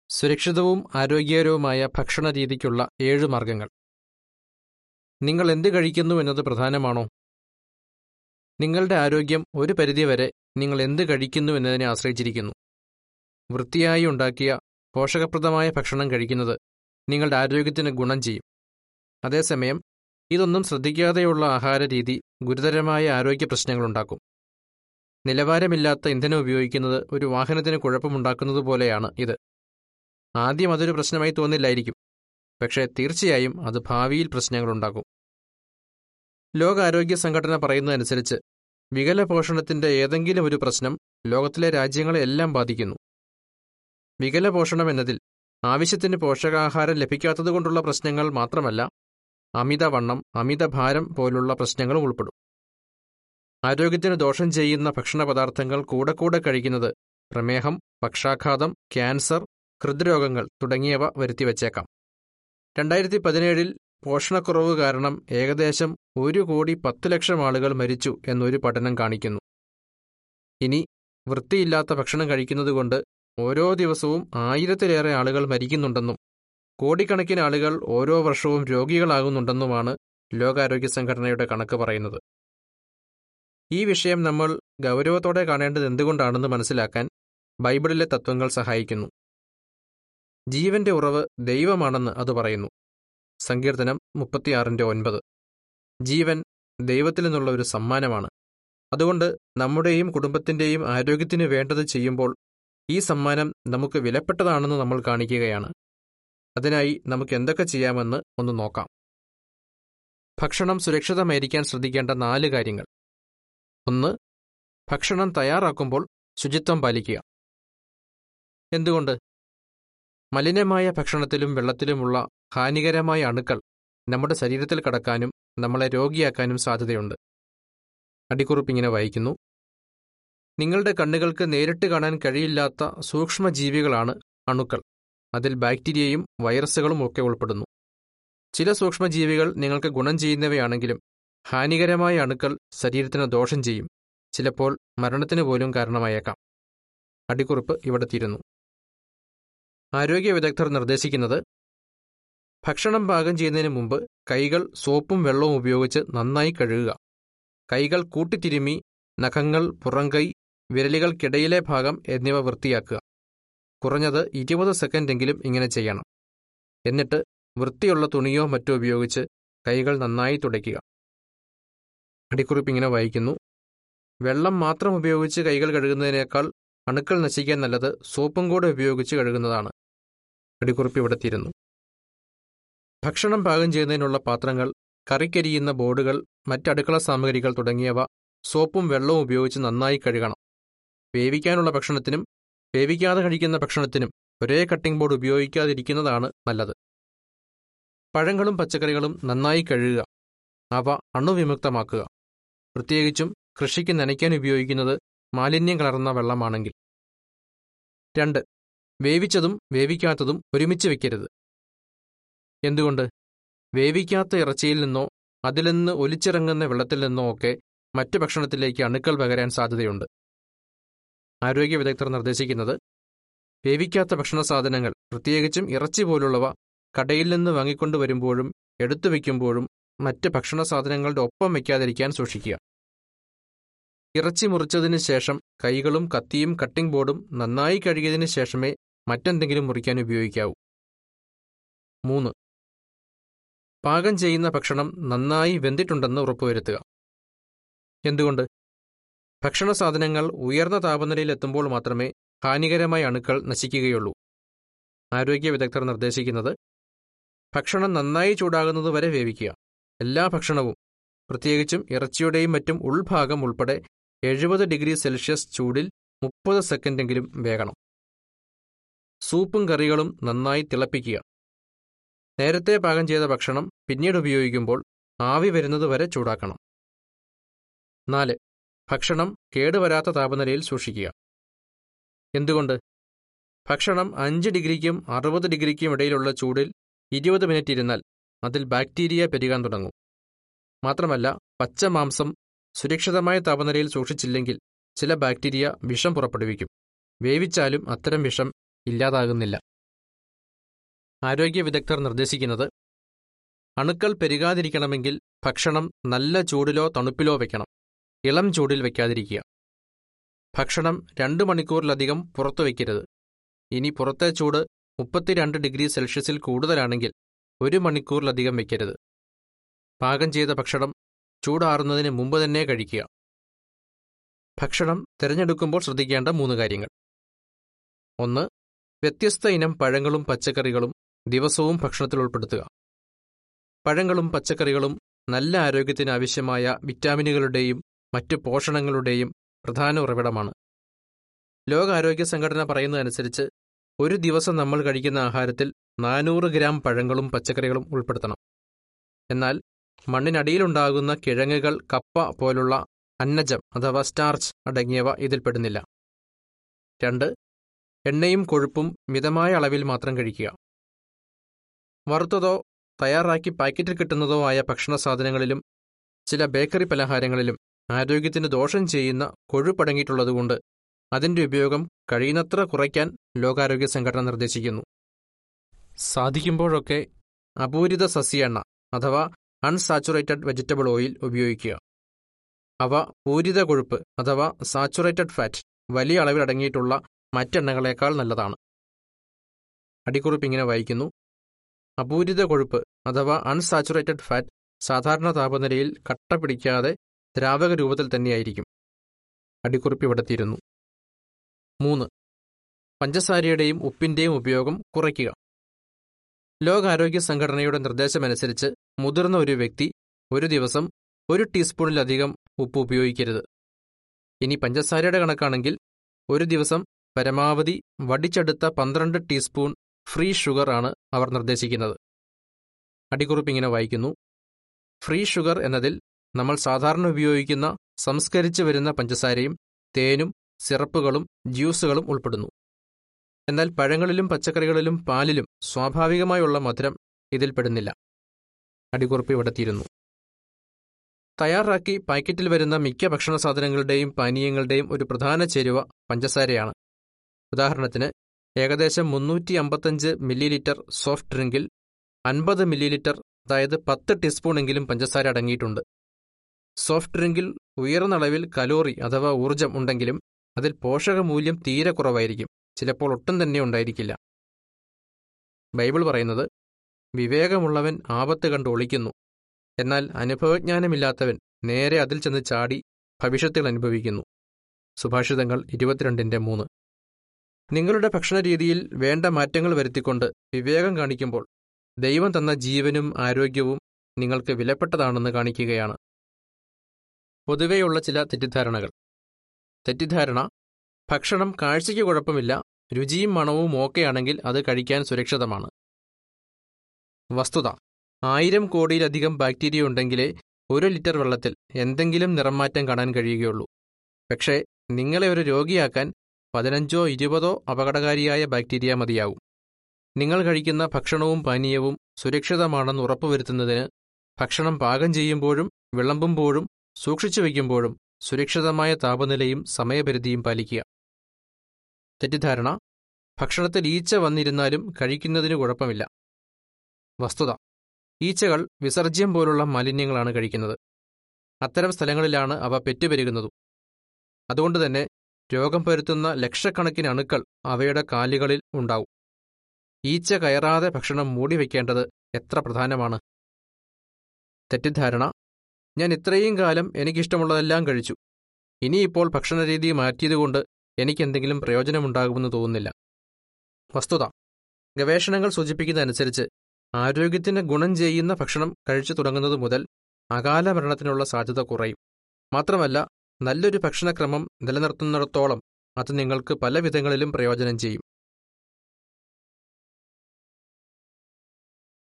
സുരക്ഷിതവും ആരോഗ്യകരവുമായ ഭക്ഷണരീതിക്കുള്ള ഏഴ് മാർഗങ്ങൾ നിങ്ങൾ എന്ത് കഴിക്കുന്നു എന്നത് പ്രധാനമാണോ നിങ്ങളുടെ ആരോഗ്യം ഒരു പരിധിവരെ നിങ്ങൾ എന്ത് കഴിക്കുന്നു എന്നതിനെ ആശ്രയിച്ചിരിക്കുന്നു വൃത്തിയായി ഉണ്ടാക്കിയ പോഷകപ്രദമായ ഭക്ഷണം കഴിക്കുന്നത് നിങ്ങളുടെ ആരോഗ്യത്തിന് ഗുണം ചെയ്യും അതേസമയം ഇതൊന്നും ശ്രദ്ധിക്കാതെയുള്ള ആഹാരരീതി ഗുരുതരമായ ആരോഗ്യ പ്രശ്നങ്ങളുണ്ടാക്കും നിലവാരമില്ലാത്ത ഇന്ധനം ഉപയോഗിക്കുന്നത് ഒരു വാഹനത്തിന് കുഴപ്പമുണ്ടാക്കുന്നത് പോലെയാണ് ഇത് ആദ്യം അതൊരു പ്രശ്നമായി തോന്നില്ലായിരിക്കും പക്ഷേ തീർച്ചയായും അത് ഭാവിയിൽ പ്രശ്നങ്ങളുണ്ടാക്കും ലോകാരോഗ്യ സംഘടന പറയുന്നതനുസരിച്ച് വികലപോഷണത്തിന്റെ ഏതെങ്കിലും ഒരു പ്രശ്നം ലോകത്തിലെ രാജ്യങ്ങളെ എല്ലാം ബാധിക്കുന്നു വികലപോഷണം എന്നതിൽ ആവശ്യത്തിന് പോഷകാഹാരം ലഭിക്കാത്തതുകൊണ്ടുള്ള പ്രശ്നങ്ങൾ മാത്രമല്ല അമിതവണ്ണം അമിതഭാരം പോലുള്ള പ്രശ്നങ്ങളും ഉൾപ്പെടും ആരോഗ്യത്തിന് ദോഷം ചെയ്യുന്ന ഭക്ഷണപദാർത്ഥങ്ങൾ കൂടെ കൂടെ കഴിക്കുന്നത് പ്രമേഹം പക്ഷാഘാതം ക്യാൻസർ ഹൃദ്രോഗങ്ങൾ തുടങ്ങിയവ വരുത്തിവച്ചേക്കാം രണ്ടായിരത്തി പതിനേഴിൽ പോഷണക്കുറവ് കാരണം ഏകദേശം ഒരു കോടി പത്ത് ലക്ഷം ആളുകൾ മരിച്ചു എന്നൊരു പഠനം കാണിക്കുന്നു ഇനി വൃത്തിയില്ലാത്ത ഭക്ഷണം കഴിക്കുന്നതുകൊണ്ട് ഓരോ ദിവസവും ആയിരത്തിലേറെ ആളുകൾ മരിക്കുന്നുണ്ടെന്നും കോടിക്കണക്കിന് ആളുകൾ ഓരോ വർഷവും രോഗികളാകുന്നുണ്ടെന്നുമാണ് ലോകാരോഗ്യ സംഘടനയുടെ കണക്ക് പറയുന്നത് ഈ വിഷയം നമ്മൾ ഗൗരവത്തോടെ കാണേണ്ടത് എന്തുകൊണ്ടാണെന്ന് മനസ്സിലാക്കാൻ ബൈബിളിലെ തത്വങ്ങൾ സഹായിക്കുന്നു ജീവന്റെ ഉറവ് ദൈവമാണെന്ന് അത് പറയുന്നു സങ്കീർത്തനം മുപ്പത്തിയാറിന്റെ ഒൻപത് ജീവൻ ദൈവത്തിൽ നിന്നുള്ള ഒരു സമ്മാനമാണ് അതുകൊണ്ട് നമ്മുടെയും കുടുംബത്തിന്റെയും ആരോഗ്യത്തിന് വേണ്ടത് ചെയ്യുമ്പോൾ ഈ സമ്മാനം നമുക്ക് വിലപ്പെട്ടതാണെന്ന് നമ്മൾ കാണിക്കുകയാണ് അതിനായി നമുക്ക് എന്തൊക്കെ ചെയ്യാമെന്ന് ഒന്ന് നോക്കാം ഭക്ഷണം സുരക്ഷിതമായിരിക്കാൻ ശ്രദ്ധിക്കേണ്ട നാല് കാര്യങ്ങൾ ഒന്ന് ഭക്ഷണം തയ്യാറാക്കുമ്പോൾ ശുചിത്വം പാലിക്കുക എന്തുകൊണ്ട് മലിനമായ ഭക്ഷണത്തിലും വെള്ളത്തിലുമുള്ള ഹാനികരമായ അണുക്കൾ നമ്മുടെ ശരീരത്തിൽ കടക്കാനും നമ്മളെ രോഗിയാക്കാനും സാധ്യതയുണ്ട് അടിക്കുറിപ്പ് ഇങ്ങനെ വായിക്കുന്നു നിങ്ങളുടെ കണ്ണുകൾക്ക് നേരിട്ട് കാണാൻ കഴിയില്ലാത്ത സൂക്ഷ്മജീവികളാണ് അണുക്കൾ അതിൽ ബാക്ടീരിയയും വൈറസുകളും ഒക്കെ ഉൾപ്പെടുന്നു ചില സൂക്ഷ്മജീവികൾ നിങ്ങൾക്ക് ഗുണം ചെയ്യുന്നവയാണെങ്കിലും ഹാനികരമായ അണുക്കൾ ശരീരത്തിന് ദോഷം ചെയ്യും ചിലപ്പോൾ മരണത്തിന് പോലും കാരണമായേക്കാം അടിക്കുറിപ്പ് ഇവിടെ തീരുന്നു ആരോഗ്യ വിദഗ്ധർ നിർദ്ദേശിക്കുന്നത് ഭക്ഷണം പാകം ചെയ്യുന്നതിന് മുമ്പ് കൈകൾ സോപ്പും വെള്ളവും ഉപയോഗിച്ച് നന്നായി കഴുകുക കൈകൾ കൂട്ടിത്തിരുമി നഖങ്ങൾ പുറംകൈ വിരലുകൾക്കിടയിലെ ഭാഗം എന്നിവ വൃത്തിയാക്കുക കുറഞ്ഞത് ഇരുപത് സെക്കൻഡെങ്കിലും ഇങ്ങനെ ചെയ്യണം എന്നിട്ട് വൃത്തിയുള്ള തുണിയോ മറ്റോ ഉപയോഗിച്ച് കൈകൾ നന്നായി തുടയ്ക്കുക അടിക്കുറിപ്പ് ഇങ്ങനെ വായിക്കുന്നു വെള്ളം മാത്രം ഉപയോഗിച്ച് കൈകൾ കഴുകുന്നതിനേക്കാൾ അണുക്കൾ നശിക്കാൻ നല്ലത് സോപ്പും കൂടെ ഉപയോഗിച്ച് കഴുകുന്നതാണ് അടിക്കുറിപ്പ് ഇവിടെ തീരുന്നു ഭക്ഷണം പാകം ചെയ്യുന്നതിനുള്ള പാത്രങ്ങൾ കറിക്കരിയുന്ന ബോർഡുകൾ മറ്റടുക്കള സാമഗ്രികൾ തുടങ്ങിയവ സോപ്പും വെള്ളവും ഉപയോഗിച്ച് നന്നായി കഴുകണം വേവിക്കാനുള്ള ഭക്ഷണത്തിനും വേവിക്കാതെ കഴിക്കുന്ന ഭക്ഷണത്തിനും ഒരേ കട്ടിംഗ് ബോർഡ് ഉപയോഗിക്കാതിരിക്കുന്നതാണ് നല്ലത് പഴങ്ങളും പച്ചക്കറികളും നന്നായി കഴുകുക അവ അണുവിമുക്തമാക്കുക പ്രത്യേകിച്ചും കൃഷിക്ക് നനയ്ക്കാൻ ഉപയോഗിക്കുന്നത് മാലിന്യം കലർന്ന വെള്ളമാണെങ്കിൽ രണ്ട് വേവിച്ചതും വേവിക്കാത്തതും ഒരുമിച്ച് വെക്കരുത് എന്തുകൊണ്ട് വേവിക്കാത്ത ഇറച്ചിയിൽ നിന്നോ അതിൽ നിന്ന് ഒലിച്ചിറങ്ങുന്ന വെള്ളത്തിൽ നിന്നോ ഒക്കെ മറ്റ് ഭക്ഷണത്തിലേക്ക് അണുക്കൾ പകരാൻ സാധ്യതയുണ്ട് ആരോഗ്യ വിദഗ്ധർ നിർദ്ദേശിക്കുന്നത് വേവിക്കാത്ത ഭക്ഷണ സാധനങ്ങൾ പ്രത്യേകിച്ചും ഇറച്ചി പോലുള്ളവ കടയിൽ നിന്ന് വാങ്ങിക്കൊണ്ടു വരുമ്പോഴും എടുത്തു വയ്ക്കുമ്പോഴും മറ്റ് ഭക്ഷണ സാധനങ്ങളുടെ ഒപ്പം വയ്ക്കാതിരിക്കാൻ സൂക്ഷിക്കുക ഇറച്ചി മുറിച്ചതിന് ശേഷം കൈകളും കത്തിയും കട്ടിംഗ് ബോർഡും നന്നായി കഴുകിയതിനു ശേഷമേ മറ്റെന്തെങ്കിലും മുറിക്കാൻ ഉപയോഗിക്കാവൂ മൂന്ന് പാകം ചെയ്യുന്ന ഭക്ഷണം നന്നായി വെന്തിട്ടുണ്ടെന്ന് ഉറപ്പുവരുത്തുക എന്തുകൊണ്ട് ഭക്ഷണ സാധനങ്ങൾ ഉയർന്ന താപനിലയിൽ എത്തുമ്പോൾ മാത്രമേ ഹാനികരമായ അണുക്കൾ നശിക്കുകയുള്ളൂ ആരോഗ്യ വിദഗ്ധർ നിർദ്ദേശിക്കുന്നത് ഭക്ഷണം നന്നായി ചൂടാകുന്നത് വരെ വേവിക്കുക എല്ലാ ഭക്ഷണവും പ്രത്യേകിച്ചും ഇറച്ചിയുടെയും മറ്റും ഉൾഭാഗം ഉൾപ്പെടെ എഴുപത് ഡിഗ്രി സെൽഷ്യസ് ചൂടിൽ മുപ്പത് സെക്കൻഡെങ്കിലും വേകണം സൂപ്പും കറികളും നന്നായി തിളപ്പിക്കുക നേരത്തെ പാകം ചെയ്ത ഭക്ഷണം പിന്നീട് ഉപയോഗിക്കുമ്പോൾ ആവി വരുന്നത് വരെ ചൂടാക്കണം നാല് ഭക്ഷണം കേടുവരാത്ത താപനിലയിൽ സൂക്ഷിക്കുക എന്തുകൊണ്ട് ഭക്ഷണം അഞ്ച് ഡിഗ്രിക്കും അറുപത് ഡിഗ്രിക്കും ഇടയിലുള്ള ചൂടിൽ ഇരുപത് മിനിറ്റ് ഇരുന്നാൽ അതിൽ ബാക്ടീരിയ പെരുകാൻ തുടങ്ങും മാത്രമല്ല പച്ച മാംസം സുരക്ഷിതമായ താപനിലയിൽ സൂക്ഷിച്ചില്ലെങ്കിൽ ചില ബാക്ടീരിയ വിഷം പുറപ്പെടുവിക്കും വേവിച്ചാലും അത്തരം വിഷം ഇല്ലാതാകുന്നില്ല ആരോഗ്യ വിദഗ്ധർ നിർദ്ദേശിക്കുന്നത് അണുക്കൾ പെരുകാതിരിക്കണമെങ്കിൽ ഭക്ഷണം നല്ല ചൂടിലോ തണുപ്പിലോ വെക്കണം ഇളം ചൂടിൽ വെക്കാതിരിക്കുക ഭക്ഷണം രണ്ട് മണിക്കൂറിലധികം പുറത്തു വയ്ക്കരുത് ഇനി പുറത്തെ ചൂട് മുപ്പത്തിരണ്ട് ഡിഗ്രി സെൽഷ്യസിൽ കൂടുതലാണെങ്കിൽ ഒരു മണിക്കൂറിലധികം വെക്കരുത് പാകം ചെയ്ത ഭക്ഷണം ചൂടാറുന്നതിന് മുമ്പ് തന്നെ കഴിക്കുക ഭക്ഷണം തിരഞ്ഞെടുക്കുമ്പോൾ ശ്രദ്ധിക്കേണ്ട മൂന്ന് കാര്യങ്ങൾ ഒന്ന് വ്യത്യസ്ത ഇനം പഴങ്ങളും പച്ചക്കറികളും ദിവസവും ഭക്ഷണത്തിൽ ഉൾപ്പെടുത്തുക പഴങ്ങളും പച്ചക്കറികളും നല്ല ആരോഗ്യത്തിന് ആവശ്യമായ വിറ്റാമിനുകളുടെയും മറ്റ് പോഷണങ്ങളുടെയും പ്രധാന ഉറവിടമാണ് ലോകാരോഗ്യ സംഘടന പറയുന്നതനുസരിച്ച് ഒരു ദിവസം നമ്മൾ കഴിക്കുന്ന ആഹാരത്തിൽ നാനൂറ് ഗ്രാം പഴങ്ങളും പച്ചക്കറികളും ഉൾപ്പെടുത്തണം എന്നാൽ മണ്ണിനടിയിലുണ്ടാകുന്ന കിഴങ്ങുകൾ കപ്പ പോലുള്ള അന്നജം അഥവാ സ്റ്റാർച്ച് അടങ്ങിയവ ഇതിൽപ്പെടുന്നില്ല രണ്ട് എണ്ണയും കൊഴുപ്പും മിതമായ അളവിൽ മാത്രം കഴിക്കുക വറുത്തതോ തയ്യാറാക്കി പാക്കറ്റിൽ കിട്ടുന്നതോ ആയ ഭക്ഷണ സാധനങ്ങളിലും ചില ബേക്കറി പലഹാരങ്ങളിലും ആരോഗ്യത്തിന് ദോഷം ചെയ്യുന്ന കൊഴുപ്പടങ്ങിയിട്ടുള്ളതുകൊണ്ട് അതിന്റെ ഉപയോഗം കഴിയുന്നത്ര കുറയ്ക്കാൻ ലോകാരോഗ്യ സംഘടന നിർദ്ദേശിക്കുന്നു സാധിക്കുമ്പോഴൊക്കെ അപൂരിത സസ്യ എണ്ണ അഥവാ അൺസാച്ചുറേറ്റഡ് വെജിറ്റബിൾ ഓയിൽ ഉപയോഗിക്കുക അവ പൂരിത കൊഴുപ്പ് അഥവാ സാച്ചുറേറ്റഡ് ഫാറ്റ് വലിയ അളവിൽ അടങ്ങിയിട്ടുള്ള മറ്റെണ്ണകളേക്കാൾ നല്ലതാണ് അടിക്കുറിപ്പ് ഇങ്ങനെ വായിക്കുന്നു അപൂരിത കൊഴുപ്പ് അഥവാ അൺസാച്ചുറേറ്റഡ് ഫാറ്റ് സാധാരണ താപനിലയിൽ കട്ട പിടിക്കാതെ ദ്രാവക രൂപത്തിൽ തന്നെയായിരിക്കും അടിക്കുറിപ്പ് ഇവിടെ തീരുന്നു മൂന്ന് പഞ്ചസാരയുടെയും ഉപ്പിന്റെയും ഉപയോഗം കുറയ്ക്കുക ലോകാരോഗ്യ സംഘടനയുടെ നിർദ്ദേശമനുസരിച്ച് മുതിർന്ന ഒരു വ്യക്തി ഒരു ദിവസം ഒരു ടീസ്പൂണിലധികം ഉപ്പ് ഉപയോഗിക്കരുത് ഇനി പഞ്ചസാരയുടെ കണക്കാണെങ്കിൽ ഒരു ദിവസം പരമാവധി വടിച്ചെടുത്ത പന്ത്രണ്ട് ടീസ്പൂൺ ഫ്രീ ഷുഗർ ആണ് അവർ നിർദ്ദേശിക്കുന്നത് അടിക്കുറിപ്പ് ഇങ്ങനെ വായിക്കുന്നു ഫ്രീ ഷുഗർ എന്നതിൽ നമ്മൾ സാധാരണ ഉപയോഗിക്കുന്ന സംസ്കരിച്ചു വരുന്ന പഞ്ചസാരയും തേനും സിറപ്പുകളും ജ്യൂസുകളും ഉൾപ്പെടുന്നു എന്നാൽ പഴങ്ങളിലും പച്ചക്കറികളിലും പാലിലും സ്വാഭാവികമായുള്ള മധുരം ഇതിൽപ്പെടുന്നില്ല അടിക്കുറിപ്പ് ഇവിടെ തീരുന്നു തയ്യാറാക്കി പാക്കറ്റിൽ വരുന്ന മിക്ക ഭക്ഷണ സാധനങ്ങളുടെയും പാനീയങ്ങളുടെയും ഒരു പ്രധാന ചേരുവ പഞ്ചസാരയാണ് ഉദാഹരണത്തിന് ഏകദേശം മുന്നൂറ്റി അമ്പത്തഞ്ച് മില്ലി ലിറ്റർ സോഫ്റ്റ് ഡ്രിങ്കിൽ അൻപത് മില്ലി ലിറ്റർ അതായത് പത്ത് ടീസ്പൂണെങ്കിലും പഞ്ചസാര അടങ്ങിയിട്ടുണ്ട് സോഫ്റ്റ് ഡ്രിങ്കിൽ ഉയർന്ന അളവിൽ കലോറി അഥവാ ഊർജം ഉണ്ടെങ്കിലും അതിൽ പോഷകമൂല്യം തീരെ കുറവായിരിക്കും ചിലപ്പോൾ ഒട്ടും തന്നെ ഉണ്ടായിരിക്കില്ല ബൈബിൾ പറയുന്നത് വിവേകമുള്ളവൻ ആപത്ത് കണ്ട് ഒളിക്കുന്നു എന്നാൽ അനുഭവജ്ഞാനമില്ലാത്തവൻ നേരെ അതിൽ ചെന്ന് ചാടി ഭവിഷ്യത്തുകൾ അനുഭവിക്കുന്നു സുഭാഷിതങ്ങൾ ഇരുപത്തിരണ്ടിന്റെ മൂന്ന് നിങ്ങളുടെ ഭക്ഷണരീതിയിൽ വേണ്ട മാറ്റങ്ങൾ വരുത്തിക്കൊണ്ട് വിവേകം കാണിക്കുമ്പോൾ ദൈവം തന്ന ജീവനും ആരോഗ്യവും നിങ്ങൾക്ക് വിലപ്പെട്ടതാണെന്ന് കാണിക്കുകയാണ് പൊതുവെയുള്ള ചില തെറ്റിദ്ധാരണകൾ തെറ്റിദ്ധാരണ ഭക്ഷണം കാഴ്ചയ്ക്ക് കുഴപ്പമില്ല രുചിയും മണവും ഓക്കെയാണെങ്കിൽ അത് കഴിക്കാൻ സുരക്ഷിതമാണ് വസ്തുത ആയിരം കോടിയിലധികം ബാക്ടീരിയ ഉണ്ടെങ്കിലേ ഒരു ലിറ്റർ വെള്ളത്തിൽ എന്തെങ്കിലും നിറംമാറ്റം കാണാൻ കഴിയുകയുള്ളൂ പക്ഷേ നിങ്ങളെ ഒരു രോഗിയാക്കാൻ പതിനഞ്ചോ ഇരുപതോ അപകടകാരിയായ ബാക്ടീരിയ മതിയാവും നിങ്ങൾ കഴിക്കുന്ന ഭക്ഷണവും പാനീയവും സുരക്ഷിതമാണെന്ന് ഉറപ്പുവരുത്തുന്നതിന് ഭക്ഷണം പാകം ചെയ്യുമ്പോഴും വിളമ്പുമ്പോഴും സൂക്ഷിച്ചു വയ്ക്കുമ്പോഴും സുരക്ഷിതമായ താപനിലയും സമയപരിധിയും പാലിക്കുക തെറ്റിദ്ധാരണ ഭക്ഷണത്തിൽ ഈച്ച വന്നിരുന്നാലും കഴിക്കുന്നതിന് കുഴപ്പമില്ല വസ്തുത ഈച്ചകൾ വിസർജ്യം പോലുള്ള മാലിന്യങ്ങളാണ് കഴിക്കുന്നത് അത്തരം സ്ഥലങ്ങളിലാണ് അവ പെറ്റുപെരുകുന്നതും അതുകൊണ്ട് തന്നെ രോഗം പരുത്തുന്ന ലക്ഷക്കണക്കിന് അണുക്കൾ അവയുടെ കാലുകളിൽ ഉണ്ടാവും ഈച്ച കയറാതെ ഭക്ഷണം മൂടിവെക്കേണ്ടത് എത്ര പ്രധാനമാണ് തെറ്റിദ്ധാരണ ഞാൻ ഇത്രയും കാലം എനിക്കിഷ്ടമുള്ളതെല്ലാം കഴിച്ചു ഇനിയിപ്പോൾ ഭക്ഷണരീതി മാറ്റിയതുകൊണ്ട് എനിക്കെന്തെങ്കിലും പ്രയോജനമുണ്ടാകുമെന്ന് തോന്നുന്നില്ല വസ്തുത ഗവേഷണങ്ങൾ സൂചിപ്പിക്കുന്നതനുസരിച്ച് ആരോഗ്യത്തിന് ഗുണം ചെയ്യുന്ന ഭക്ഷണം കഴിച്ചു തുടങ്ങുന്നത് മുതൽ അകാല മരണത്തിനുള്ള സാധ്യത കുറയും മാത്രമല്ല നല്ലൊരു ഭക്ഷണക്രമം നിലനിർത്തുന്നിടത്തോളം അത് നിങ്ങൾക്ക് പല വിധങ്ങളിലും പ്രയോജനം ചെയ്യും